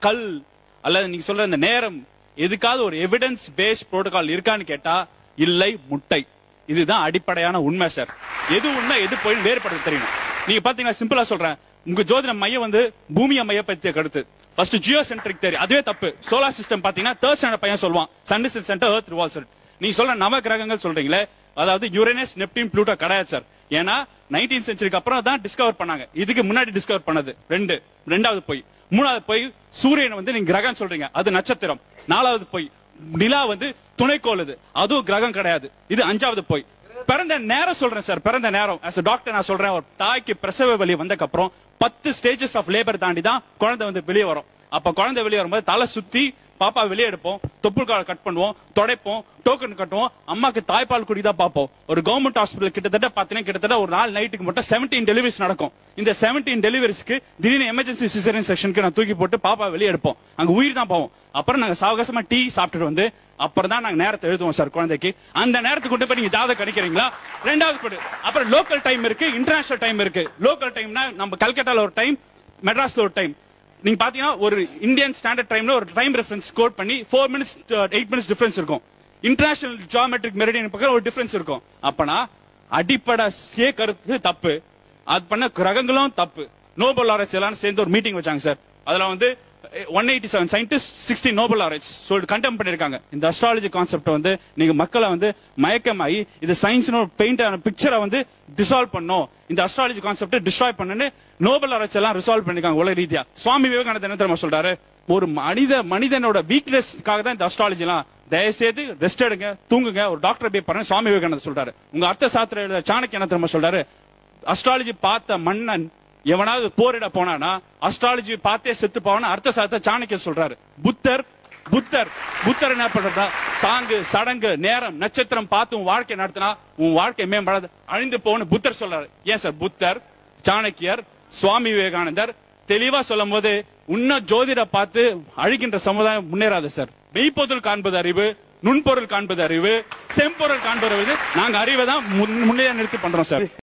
கல் அல்லது நீங்க சொல்ற இந்த நேரம் எதுக்காவது ஒரு எவிடன்ஸ் பேஸ்ட் புரோட்டோகால் இருக்கான்னு கேட்டா இல்லை முட்டை இதுதான் அடிப்படையான உண்மை சார் எது உண்மை எது போய் வேறுபடுத்த தெரியணும் நீங்க பாத்தீங்கன்னா சிம்பிளா சொல்றேன் உங்க ஜோதிட மையம் வந்து பூமியை மையப்படுத்திய கருத்து ஃபர்ஸ்ட் ஜியோ சென்ட்ரிக் தேரி அதுவே தப்பு சோலார் சிஸ்டம் பாத்தீங்கன்னா தேர்ட் ஸ்டாண்டர்ட் பையன் சொல்லுவான் sun is centre earth revolves நீங்க சொல்ற நவ கிரகங்கள் சொல்றீங்களே அதாவது யுரேனஸ் நெப்டின் ப்ளூட்டோ கிடையாது சார் ஏன்னா நைன்டீன் சென்ச்சுரிக்கு அப்புறம் தான் டிஸ்கவர் பண்ணாங்க இதுக்கு முன்னாடி டிஸ்கவர் பண்ணது ரெண்டு ரெண்டாவது போய் மூணாவது போய் சூரியன் வந்து நீங்க கிரகம் சொல்றீங்க அது நட்சத்திரம் நாலாவது போய் நிலா வந்து துணைக்கோள் இது அதுவும் கிரகம் கிடையாது இது அஞ்சாவது போய் பிறந்த நேரம் சொல்றேன் சார் பிறந்த நேரம் as a டாக்டர் நான் சொல்றேன் ஒரு தாய்க்கு பிரசவ வலி வந்ததுக்கு அப்புறம் பத்து ஸ்டேஜஸ் ஆஃப் லேபர் தாண்டி தான் குழந்தை வந்து வெளியே வரும் அப்ப குழந்தை வெளியே வரும்போது தலை சுத்தி பாப்பா வெளியே எடுப்போம் தொப்புள் காலை கட் பண்ணுவோம் துடைப்போம் டோக்கன் கட்டுவோம் அம்மாக்கு தாய்ப்பால் குடி தான் பார்ப்போம் ஒரு கவர்மெண்ட் ஹாஸ்பிட்டல் கிட்டத்தட்ட பாத்தீங்கன்னா கிட்டத்தட்ட ஒரு நாள் நைட்டுக்கு மட்டும் 17 டெலிவரிஸ் நடக்கும் இந்த 17 டெலிவரிஸ்க்கு திடீர்னு எமர்ஜென்சி சிசரியன் செக்ஷனுக்கு நான் தூக்கி போட்டு பாப்பா வெளியே எடுப்போம் அங்க உயிர் தான் போவோம் அப்புறம் நாங்க சாவகாசமா டீ சாப்பிட்டுட்டு வந்து அப்புறம் தான் நாங்க நேரத்தை எழுதுவோம் சார் குழந்தைக்கு அந்த நேரத்துக்கு கொண்டு போய் நீங்க ஜாதகம் கணிக்கிறீங்களா ரெண்டாவது படி அப்புறம் லோக்கல் டைம் இருக்கு இன்டர்நேஷனல் டைம் இருக்கு லோக்கல் டைம்னா நம்ம கல்கட்டால ஒரு டைம் மெட்ராஸ்ல ஒரு டைம் நீங்க பாத்தீங்கன்னா ஒரு இந்தியன் ஸ்டாண்டர்ட் டைம்ல ஒரு டைம் ரெஃபரன்ஸ் கோட் பண்ணி four minutes eight minutes difference இருக்கும் இன்டர்நேஷனல் ஜியோமெட்ரிக் மெரிடியன் பக்கம் ஒரு டிஃபரன்ஸ் இருக்கும் அப்பனா அடிப்படை சே கருத்து தப்பு அது பண்ண கிரகங்களும் தப்பு நோபல் ஆராய்ச்சி எல்லாம் சேர்ந்து ஒரு மீட்டிங் வச்சாங்க சார் அதுல வந்து one eighty seven scientist sixty Nobel ஆராய்ச்சி சொல்லி கண்டெம் பண்ணிருக்காங்க இந்த அஸ்ட்ராலஜி கான்செப்ட் வந்து நீங்க மக்களை வந்து மயக்கமாயி இது சயின்ஸ்னு ஒரு பெயிண்ட் ஆன பிக்சரை வந்து டிசால்வ் பண்ணும் இந்த அஸ்ட்ராலஜி கான்செப்ட் டிஸ்ட்ராய் பண்ணுன்னு நோபல் ஆராய்ச்சி எல்லாம் ரிசால்வ் பண்ணிருக்காங்க உலக ரீதியா சுவாமி விவேகானந்தர் என்ன தெரியுமா சொல்றாரு ஒரு மனித மனிதனோட வீக்னஸ்க்காக தான் இந்த அஸ்ட்ராலஜி எல்லாம் தயவுசெய்து ரெஸ்ட் எடுங்க தூங்குங்க ஒரு டாக்டர் போய் பாருங்க சுவாமி விவேகானந்தர் சொல்றாரு உங்க அர்த்த சாஸ்திர எழுத சாணக்கிய என்ன தெரியுமா சொல்றாரு அஸ்ட்ராலஜி பார்த்த மன்னன் எவனாவது போரிட போனானா அஸ்ட்ராலஜி பார்த்தே செத்து போவான்னு அர்த்த சாஸ்திர சாணக்கிய சொல்றாரு புத்தர் புத்தர் புத்தர் என்ன பண்றா சாங்கு சடங்கு நேரம் நட்சத்திரம் பார்த்து உன் வாழ்க்கை நடத்தினா உன் வாழ்க்கை மேம்படாது அழிந்து போன்னு புத்தர் சொல்றாரு ஏன் சார் புத்தர் சாணக்கியர் சுவாமி விவேகானந்தர் தெளிவா சொல்லும் போது உன்ன ஜோதிட பார்த்து அழிக்கின்ற சமுதாயம் முன்னேறாது சார் மெய்ப்பொருள் காண்பது அறிவு நுண்பொருள் காண்பது அறிவு செம்பொருள் காண்பது அறிவு நாங்க அறிவை தான் முன்- முன்னே நிறுத்தி பண்றோம் சார்